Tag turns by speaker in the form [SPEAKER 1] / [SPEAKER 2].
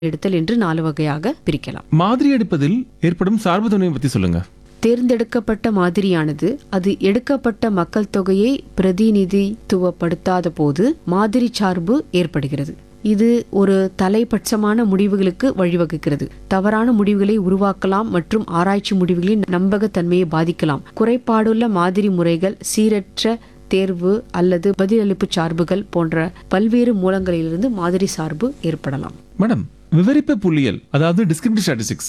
[SPEAKER 1] எடுத்தல் என்று நாலு வகையாக பிரிக்கலாம்
[SPEAKER 2] மாதிரி எடுப்பதில் ஏற்படும் சார்புத்தன்மையை பத்தி சொல்லுங்க
[SPEAKER 1] தேர்ந்தெடுக்கப்பட்ட மாதிரியானது அது எடுக்கப்பட்ட மக்கள் தொகையை பிரதிநிதித்துவப்படுத்தாத போது மாதிரி சார்பு ஏற்படுகிறது இது ஒரு தலைபட்சமான முடிவுகளுக்கு வழிவகுக்கிறது தவறான முடிவுகளை உருவாக்கலாம் மற்றும் ஆராய்ச்சி முடிவுகளின் நம்பகத்தன்மையை பாதிக்கலாம் குறைபாடுள்ள மாதிரி முறைகள் சீரற்ற தேர்வு அல்லது பதிலளிப்பு சார்புகள் போன்ற பல்வேறு மூலங்களிலிருந்து மாதிரி சார்பு ஏற்படலாம்
[SPEAKER 2] மேடம் விவரிப்பு புள்ளியல் அதாவது டிஸ்கிரிப்டிவ் ஸ்டாட்டிஸ்டிக்ஸ்